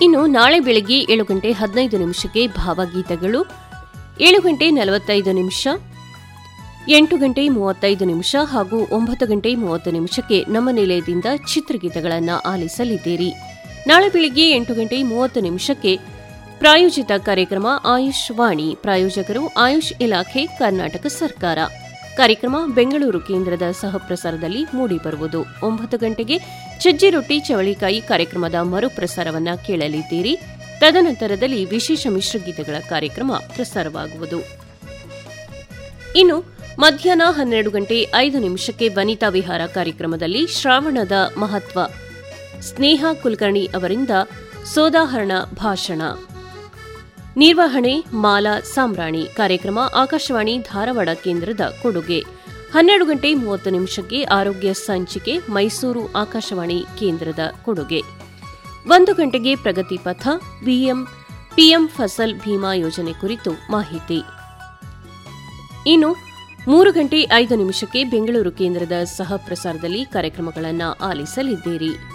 ಇನ್ನು ನಾಳೆ ಬೆಳಗ್ಗೆ ಏಳು ಗಂಟೆ ಹದಿನೈದು ನಿಮಿಷಕ್ಕೆ ಭಾವಗೀತೆಗಳು ಏಳು ಗಂಟೆ ನಲವತ್ತೈದು ನಿಮಿಷ ಎಂಟು ಗಂಟೆ ಮೂವತ್ತೈದು ನಿಮಿಷ ಹಾಗೂ ಒಂಬತ್ತು ಗಂಟೆ ಮೂವತ್ತು ನಿಮಿಷಕ್ಕೆ ನಮ್ಮ ನಿಲಯದಿಂದ ಚಿತ್ರಗೀತೆಗಳನ್ನು ಆಲಿಸಲಿದ್ದೀರಿ ನಾಳೆ ಬೆಳಿಗ್ಗೆ ಎಂಟು ಗಂಟೆ ಮೂವತ್ತು ನಿಮಿಷಕ್ಕೆ ಪ್ರಾಯೋಜಿತ ಕಾರ್ಯಕ್ರಮ ಆಯುಷ್ ವಾಣಿ ಪ್ರಾಯೋಜಕರು ಆಯುಷ್ ಇಲಾಖೆ ಕರ್ನಾಟಕ ಸರ್ಕಾರ ಕಾರ್ಯಕ್ರಮ ಬೆಂಗಳೂರು ಕೇಂದ್ರದ ಸಹಪ್ರಸಾರದಲ್ಲಿ ಮೂಡಿಬರುವುದು ಒಂಬತ್ತು ಗಂಟೆಗೆ ಸಜ್ಜಿ ರೊಟ್ಟಿ ಚವಳಿಕಾಯಿ ಕಾರ್ಯಕ್ರಮದ ಮರುಪ್ರಸಾರವನ್ನ ಕೇಳಲಿದ್ದೀರಿ ತದನಂತರದಲ್ಲಿ ವಿಶೇಷ ಮಿಶ್ರಗೀತೆಗಳ ಕಾರ್ಯಕ್ರಮ ಪ್ರಸಾರವಾಗುವುದು ಇನ್ನು ಮಧ್ಯಾಹ್ನ ಹನ್ನೆರಡು ಗಂಟೆ ಐದು ನಿಮಿಷಕ್ಕೆ ವನಿತಾ ವಿಹಾರ ಕಾರ್ಯಕ್ರಮದಲ್ಲಿ ಶ್ರಾವಣದ ಮಹತ್ವ ಸ್ನೇಹ ಕುಲಕರ್ಣಿ ಅವರಿಂದ ಸೋದಾಹರಣ ಭಾಷಣ ನಿರ್ವಹಣೆ ಮಾಲಾ ಸಾಮ್ರಾಣಿ ಕಾರ್ಯಕ್ರಮ ಆಕಾಶವಾಣಿ ಧಾರವಾಡ ಕೇಂದ್ರದ ಕೊಡುಗೆ ಹನ್ನೆರಡು ಗಂಟೆ ಮೂವತ್ತು ನಿಮಿಷಕ್ಕೆ ಆರೋಗ್ಯ ಸಂಚಿಕೆ ಮೈಸೂರು ಆಕಾಶವಾಣಿ ಕೇಂದ್ರದ ಕೊಡುಗೆ ಒಂದು ಗಂಟೆಗೆ ಪ್ರಗತಿ ಪಥ ಬಿಎಂ ಪಿಎಂ ಫಸಲ್ ಭೀಮಾ ಯೋಜನೆ ಕುರಿತು ಮಾಹಿತಿ ಇನ್ನು ಮೂರು ಗಂಟೆ ಐದು ನಿಮಿಷಕ್ಕೆ ಬೆಂಗಳೂರು ಕೇಂದ್ರದ ಸಹ ಪ್ರಸಾರದಲ್ಲಿ ಕಾರ್ಯಕ್ರಮಗಳನ್ನು ಆಲಿಸಲಿದ್ದೀರಿ